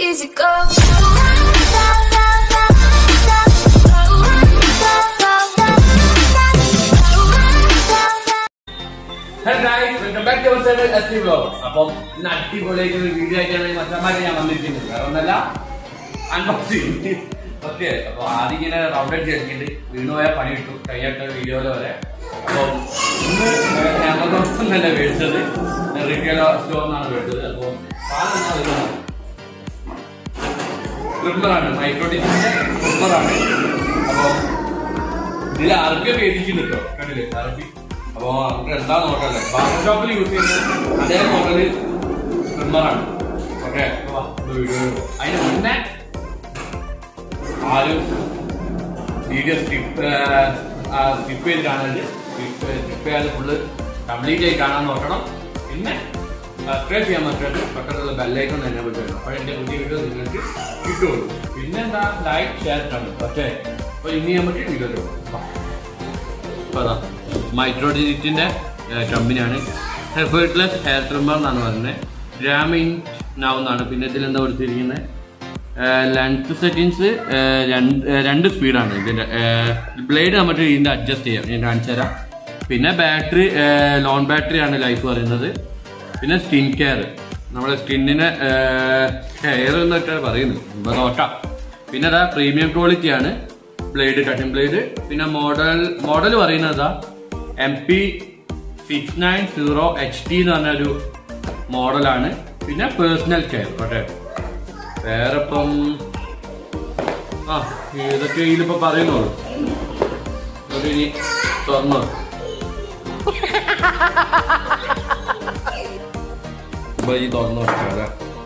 easy go. Hello guys welcome back to our channel S T vlog അപ്പം ഇന്ന് അടിപൊളിയായിട്ട് ഒരു വീഡിയോ ആയിട്ടാണ് മറ്റന്മാരെ ഞാൻ വന്നിരിക്കുന്നത് വേറെ ഒന്നല്ല അൺബോക്സിങ് ഓക്കെ അപ്പൊ ആദ്യം ഇങ്ങനെ റൗണ്ട് അടിച്ച് കളിക്കുന്നുണ്ട് വീണു പോയാൽ പണി കിട്ടും കൈയാട്ട വീഡിയോയില് വരെ അപ്പം ഇന്ന് ആമസോൺ തന്നെ മേടിച്ചത് റീറ്റെയിൽ സ്റ്റോറിനാണ് മേടിച്ചത് അപ്പോൾ സാധനം ട്രിമ്മറാണ് മൈക്രോഡിസിന്റെ ട്രിമ്മറാണ് അപ്പോൾ ഇതിൽ അറബി പേടിക്കുന്നു കേട്ടോ കണ്ടില്ലേ അറബി അപ്പൊ നമുക്ക് എന്താ നോക്കല്ലേ ബാർബർ ഷോപ്പിൽ യൂസ് ചെയ്യുന്ന അതേ മോഡല് ട്രിമ്മറാണ് ഓക്കെ അതിന് മുന്നേ ആരും വീഡിയോ സ്കിപ്പ് സ്കിപ്പ് ചെയ്ത് കാണരുത് സ്കിപ്പ് സ്കിപ്പ് ചെയ്യാതെ ഫുള്ള് കംപ്ലീറ്റ് ആയി കാണാൻ നോക്കണം പിന്നെ സബ്സ്ക്രൈബ് ചെയ്യാൻ പറ്റുന്നത് പക്കത്തുള്ള ബെല്ലൈക്കൺ തന്നെ പറ്റുമല്ലോ അപ്പോൾ എൻ്റെ പുതിയ വീഡിയോ നിങ്ങൾക്ക് കിട്ടുള്ളൂ പിന്നെന്താ ലൈക്ക് ഷെയർ കാണും ഓക്കെ അപ്പോൾ ഇനി നമുക്ക് വീഡിയോ പോകാം അതാ മൈക്രോ ഡിജിറ്റിന്റെ കമ്പനിയാണ് എഫേർട്ട്ലെസ് ഹെയർ ട്രിമ്മർ എന്നാണ് പറയുന്നത് ഗ്രാമിൻ നൗ എന്നാണ് പിന്നെ ഇതിൽ എന്താ കൊടുത്തിരിക്കുന്നത് ലെങ്ത് സെറ്റിങ്സ് രണ്ട് രണ്ട് സ്പീഡാണ് ഇതിന്റെ ബ്ലേഡ് നമുക്ക് ഇതിന്റെ അഡ്ജസ്റ്റ് ചെയ്യാം ഞാൻ കാണിച്ചു തരാം പിന്നെ ബാറ്ററി ലോൺ ബാറ്ററി ആണ് ലൈഫ് പറയുന്നത് പിന്നെ സ്കിൻ കെയർ നമ്മുടെ സ്കിന്നിന് ഹെയർ എന്നൊക്കെ പറയുന്നത് ഇപ്പൊ നോക്കാം പിന്നെ അതാ പ്രീമിയം ക്വാളിറ്റി ആണ് ബ്ലേഡ് കട്ടിംഗ് ബ്ലേഡ് പിന്നെ മോഡൽ മോഡൽ പറയുന്നത് M P six nine zero H T എന്ന് പറഞ്ഞൊരു മോഡലാണ് പിന്നെ പേഴ്സണൽ കെയർ ഓട്ടെ വേറെ ഇപ്പം ആ ഇതൊക്കെ ഇതിലിപ്പോ പറയുന്നുള്ളൂ ഒരു ഇനി തുറന്നു ഇപ്പൊ ഈ തുറന്നു നോക്കാം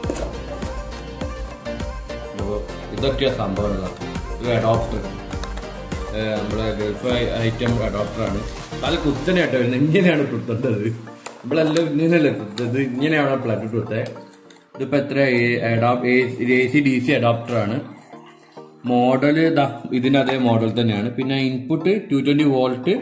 അപ്പൊ ഇതൊക്കെയാ സംഭവം ഒരു അഡോപ്റ്റർ നമ്മുടെ ഗൾഫ് ഐറ്റം അഡോപ്റ്ററാണ് പല കുത്തനെയാട്ടോ വരുന്നത് ഇങ്ങനെയാണ് കുത്തേണ്ടത് നമ്മളെല്ലാം ഇങ്ങനെയല്ലേ കുത്തത് ഇങ്ങനെയാണ് പ്ലഗ് കുത്തത് ഇതിപ്പോ എത്ര എ സി ഡി സി അഡോപ്റ്ററാണ് മോഡൽ ഇതാ ഇതിന്റെ അതേ മോഡൽ തന്നെയാണ് പിന്നെ input two twenty volt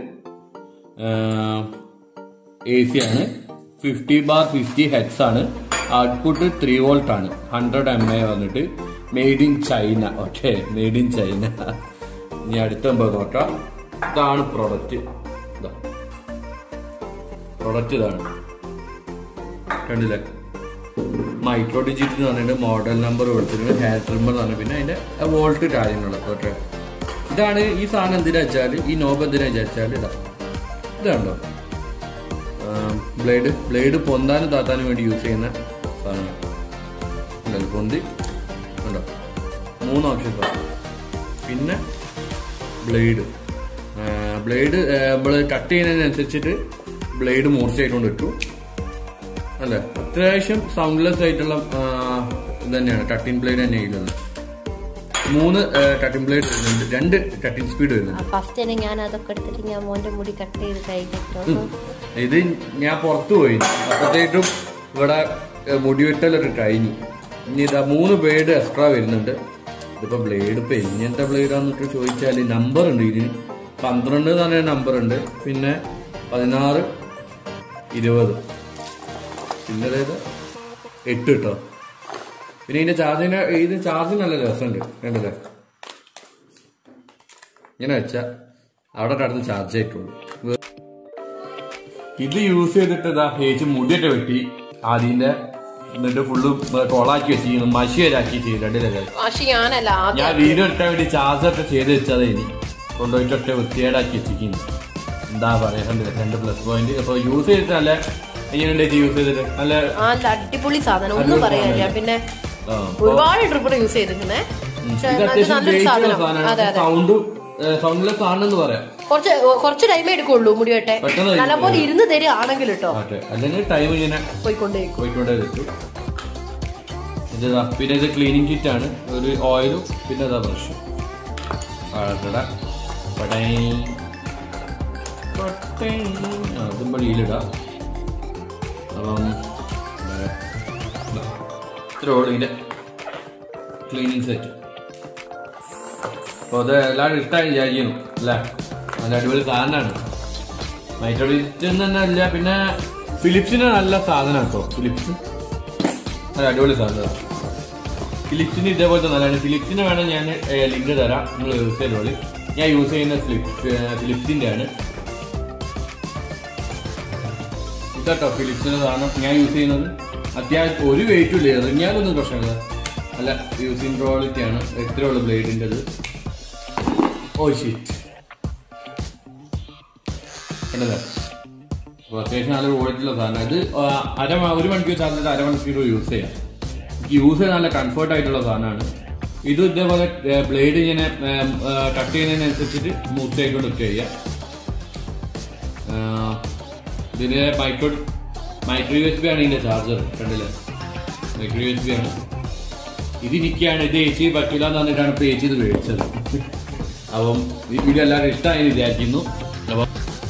A C ആണ് ഫിഫ്റ്റി ബാർ ഫിഫ്റ്റി ഹെഡ്സ് ആണ് ഔട്ട്പുട്ട് ത്രീ വോൾട്ട് ആണ് ഹൺഡ്രഡ് എം എ വന്നിട്ട് made in China okay made in China ഇനി അടുത്ത നമ്പർ നോക്കാം ഇതാണ് പ്രൊഡക്റ്റ് ഇതാ പ്രൊഡക്റ്റ് ഇതാണ് കണ്ടില്ലേ മൈക്രോ ഡിജിറ്റ് എന്ന് പറഞ്ഞിട്ട് മോഡൽ നമ്പർ കൊടുത്തിട്ടുണ്ട് ഹെയർ ട്രിമ്മർ എന്ന് പറഞ്ഞ പിന്നെ അതിന്റെ വോൾട്ട് കാര്യങ്ങളൊക്കെ ഓക്കെ ഇതാണ് ഈ സാധനം എന്തിനാ വെച്ചാൽ ഈ നോബ് എന്തിനാ വെച്ചാൽ ഇതാ ഇതുണ്ടോ ബ്ലേഡ് ബ്ലേഡ് പൊന്താനും താത്താനും വേണ്ടി യൂസ് ചെയ്യുന്ന സാധനമാണ് ഉണ്ടല്ലോ പൊന്തി ഉണ്ടോ മൂന്ന് ഓപ്ഷൻ പിന്നെ ബ്ലേഡ് ബ്ലേഡ് നമ്മൾ കട്ട് ചെയ്യുന്നതിനനുസരിച്ചിട്ട് ബ്ലേഡ് മൂർച്ചയായിക്കൊണ്ട് ഇട്ടു അല്ലേ അത്യാവശ്യം സൗണ്ട്ലെസ് ആയിട്ടുള്ള ഇത് തന്നെയാണ് കട്ടിംഗ് ബ്ലേഡ് തന്നെ ചെയ്യുന്നത് മൂന്ന് കട്ടിംഗ് ബ്ലേഡ് വരുന്നുണ്ട് രണ്ട് കട്ടിംഗ് സ്പീഡ് വരുന്നുണ്ട് ഫസ്റ്റ് തന്നെ ഞാൻ അതൊക്കെ എടുത്തിട്ട് ഞാൻ മോന്റെ മുടി കട്ട് ചെയ്ത് കഴിഞ്ഞിട്ടോ ഇത് ഞാൻ പുറത്തു പോയി അപ്പോഴത്തേക്കും ഇവിടെ മുടി വെട്ടലൊക്കെ കഴിഞ്ഞു ഇനി ഇതാ മൂന്ന് ബ്ലേഡ് എക്സ്ട്രാ വരുന്നുണ്ട് ഇതിപ്പോ ബ്ലേഡ് ഇപ്പൊ എങ്ങനത്തെ ബ്ലേഡാന്നൊക്കെ ചോദിച്ചാൽ നമ്പർ ഉണ്ട് ഇതിന് പന്ത്രണ്ട് എന്ന് പറഞ്ഞ നമ്പർ ഉണ്ട് പിന്നെ പതിനാറ് ഇരുപത് പിന്നെ അതായത് എട്ട് കേട്ടോ പിന്നെ ഇതിന്റെ ചാർജിന് ഇത് ചാർജിന് നല്ല രസമുണ്ട് കണ്ടല്ലേ ഇങ്ങനെ വെച്ചാ അവിടെ കടന്ന് ചാർജ് ആയിട്ടുള്ളൂ ഇത് യൂസ് ചെയ്തിട്ട് ഇതാ ചേച്ചി മുടിയൊക്കെ വെട്ടി ആദ്യന്റെ എന്നിട്ട് ഫുള്ള് ടോളാക്കി വെച്ചിരിക്കുന്നു മഷി വരാക്കി ചെയ്തിട്ടില്ല പക്ഷെ ഞാനല്ല ഞാൻ വീഡിയോ എടുക്കാൻ വേണ്ടി ചാർജർ ഒക്കെ ചെയ്ത് വെച്ചതേ ഇനി കൊണ്ടുപോയിട്ടൊക്കെ വൃത്തികേടാക്കി വെച്ചിരിക്കുന്നു എന്താ പറയാ കണ്ടില്ല രണ്ട് പ്ലസ് പോയിന്റ് അപ്പൊ യൂസ് ചെയ്തിട്ട് നല്ല എങ്ങനെയുണ്ട് യൂസ് ചെയ്തിട്ട് നല്ല നല്ല അടിപൊളി സാധനം ഒന്നും പറയാനില്ല പിന്നെ ആ, ഒരുപാട് ട്രിപ്പിൾ യൂസ് ചെയ്തിരിക്കുന്നേ പക്ഷെ ഇത് അത് അത്യാവശ്യം നല്ലൊരു ഉപയോഗിക്കുന്ന സാധനം അതെ സാധനമാണ് അതെ സൗണ്ട് സൗണ്ട്ലെസ് ആണെന്ന് പറയാം കുറച്ച് കുറച്ച് ടൈമേ എടുക്കുള്ളൂ മുടി വെട്ടെ പെട്ടെന്ന് നല്ലപോലെ ഇരുന്ന് തരികയാണെങ്കിൽ കേട്ടോ ആട്ടെ അല്ലെങ്കിൽ ടൈം ഇങ്ങനെ പോയിക്കൊണ്ടേക്കും പോയിക്കൊണ്ടേ വെച്ചു ഇത് ദാ, പിന്നെ ഇത് ക്ലീനിങ് കിറ്റ് ആണ് ഒരു ഓയിലും പിന്നെ അതാ ബ്രഷ് അതും വെളിയിലിടാം അപ്പം വേറെ ദാ, ഇത്ര ഓളിന്റെ ക്ലീനിങ് സെറ്റ് അപ്പോൾ അത് എല്ലാവരും ഇഷ്ടമായി വിചാരിക്കുന്നു അല്ലേ നല്ല അടിപൊളി സാധനമാണ് മൈക്രോഡിജിറ്റ് തന്നെ അല്ല പിന്നെ ഫിലിപ്സിന് നല്ല സാധനം കേട്ടോ ഫിലിപ്സ് നല്ല അടിപൊളി സാധനം ഫിലിപ്സിന് ഇതേപോലത്തെ നല്ലതാണ് ഫിലിപ്സിന് വേണം ഞാൻ ലിങ്ക് തരാം നിങ്ങൾ യൂസ് ചെയ്തോളി ഞാൻ യൂസ് ചെയ്യുന്ന ഫിലിപ്സ് ഫിലിപ്സിന്റെ ആണ് ഇതാട്ടോ ഫിലിപ്സിന്റെ സാധനം ഞാൻ യൂസ് ചെയ്യുന്നത് അത്യാവശ്യം ഒരു വെയിറ്റും ഇല്ല ഇറങ്ങിയാലൊന്നും പ്രശ്നമില്ല നല്ല യൂസിങ് ക്വാളിറ്റി ആണ് എത്രയുള്ള ബ്ലേഡിൻ്റെ ഓ ഷീറ്റ് കണ്ടല്ലേ അപ്പോൾ അത്യാവശ്യം നല്ല ക്വാളിറ്റിയുള്ള സാധനം ഇത് ആ, അര മ- ഒരു മണിക്കൂർ ചാർജ് അരമണിക്കൂർ യൂസ് ചെയ്യാം യൂസ് ചെയ്യാൻ നല്ല കംഫർട്ട് ആയിട്ടുള്ള സാധനമാണ് ഇത് ഇതേപോലെ ബ്ലേഡ് ഇങ്ങനെ കട്ട് ചെയ്യുന്നതിനനുസരിച്ചിട്ട് മൂവ് ആയിക്കൊണ്ട് ഒക്കെ ചെയ്യാം ആ, ഇതിന് micro micro U S B ആണ് ഇതിന്റെ ചാർജർ കണ്ടില്ലേ മൈക്രോ യു എസ് ബി ആണ് ഇത് എനിക്കാണ് ഇത് ഏച്ചി പറ്റില്ല എന്ന് പറഞ്ഞിട്ടാണ് ഇപ്പൊ ഏച്ചി ഇത് മേടിച്ചത് അപ്പം ഈ വീഡിയോ എല്ലാവരും ഇഷ്ടമായി വിചാരിക്കുന്നു അപ്പം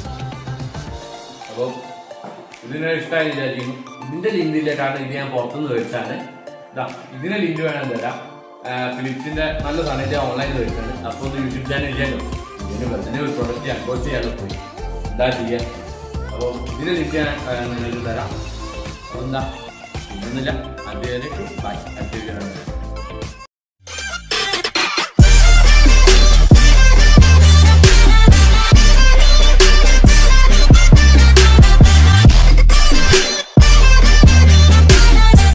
അപ്പം ഇതിനെ ഇഷ്ടമായി വിചാരിക്കുന്നു ഇതിന്റെ ലിങ്ക് ഇല്ല കാരണം ഇത് ഞാൻ പുറത്തുനിന്ന് മേടിച്ചാണ് ഇതാ ഇതിന്റെ ലിങ്ക് വേണം തരാം ഫിലിപ്സിന്റെ നല്ല സാധനം ഞാൻ ഓൺലൈനിൽ മേടിച്ചാണ് അപ്പോൾ ഒന്ന് യൂട്യൂബ് ചാനൽ ഇല്ലല്ലോ ഇതിന് വെറുതെ ഒരു പ്രൊഡക്റ്റ് അൺബോക്സ് ചെയ്യാനോ പോയി എന്താ ചെയ്യാ അപ്പോൾ ഇതിന്റെ ലിങ്ക് ഞാൻ ആ, നിങ്ങൾക്ക് തരാം അപ്പോൾ എന്താ ഇതൊന്നുമില്ല അതുവരെ ബൈ അടുത്ത വീഡിയോ